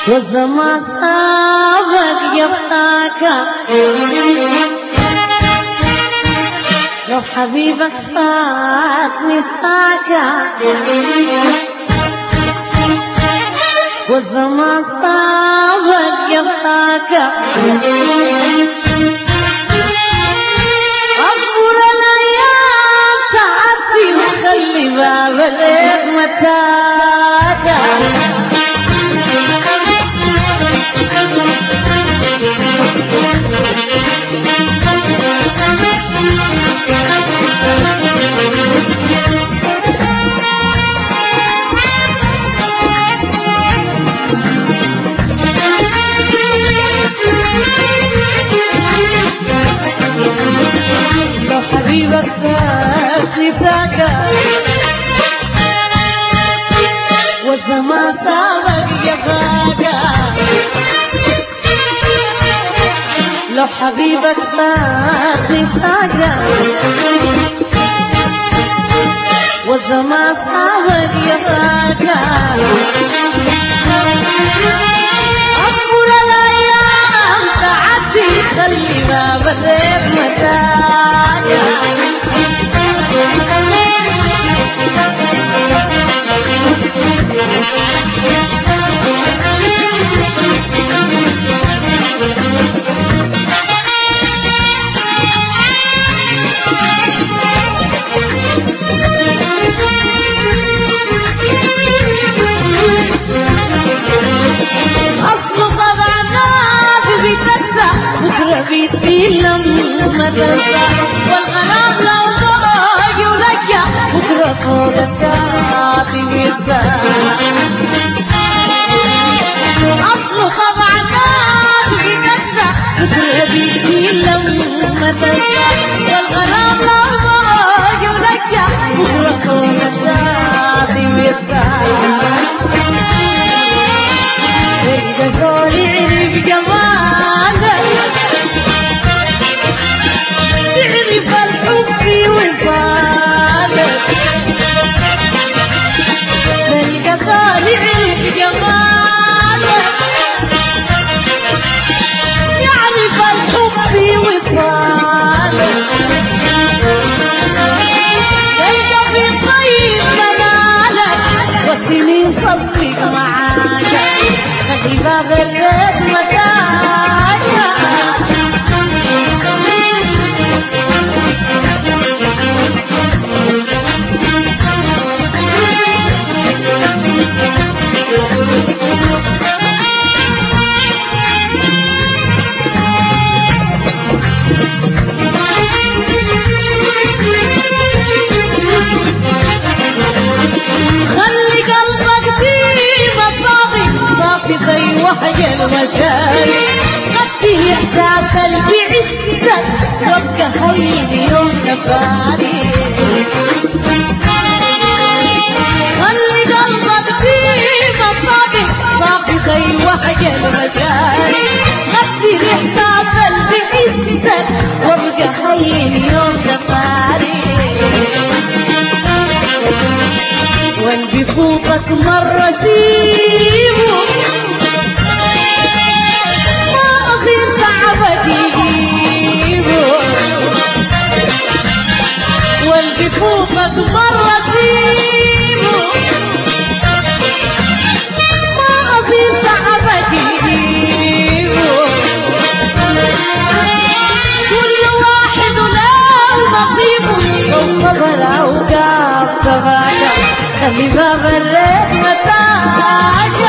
والزمان سابق يبقاك لو حبيبك فاتني ساكا والزمان سابق يبقاك أصبر الأيام تعدي وخلي باب الليل متاكا لو حبيبك فاتني ساكا والزمان سابق يبقاك لو حبيبك فاتني ساكا والزمان سابق يبقاك أصبر الأيام تعدي خلي باب الريب متاعك أصل طبعا نادي بيتنسى بكرة بيصير لما تنسى والغرام لو باقي ولقى بكرة فوق الشاطئ بينسى أصل طبعا نادي بيتنسى بكرة بيصير لما تنسى والغرام لو باقي ولقى بكرة فوق الشاطئ بينسى الجزول يعرف جمالك تعرف الحب وصالك الجزول يعرف جمالك يعرف الحب وصالك تلقى في طيب منالك والسنين صفك معاك خلي باب البيت متاعك خلي قلبك ديما صافي صافي زي وحي المشاي غطي احساس اللي بعزك وابقى هين يوم نفاني خلي قلبك ديما صافي صافي زي وحي المشاي غطي احساس اللي بعزك وابقى هين يوم نفاني واللي فوقك مرة سيبه ما أصير تعبك يجيبه واللي فوقك مرة سيبه ما أصير تعبك يجيبه كل واحد له نصيبه لو صبر أو قام تبعك خلي باب الريح متاعك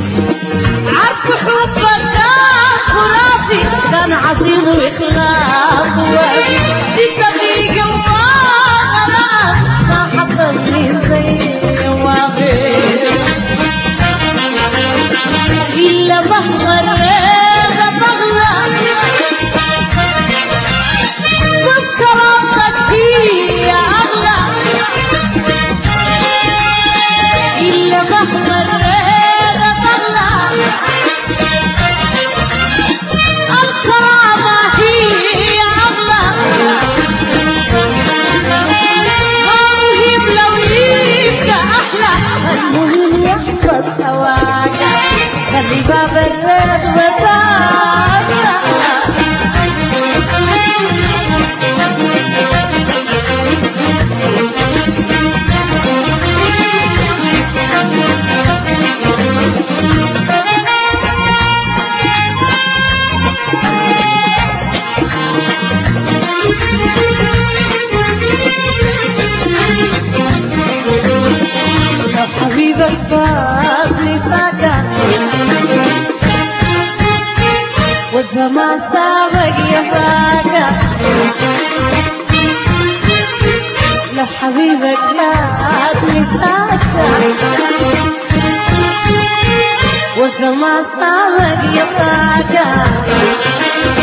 عارف حبك كان خرافي كان عظيم واخلاص لو حبيبك فاضلي ساكن والزمان سابق يفاكر لو حبيبك فاضلي ساكن والزمان سابق يفاكر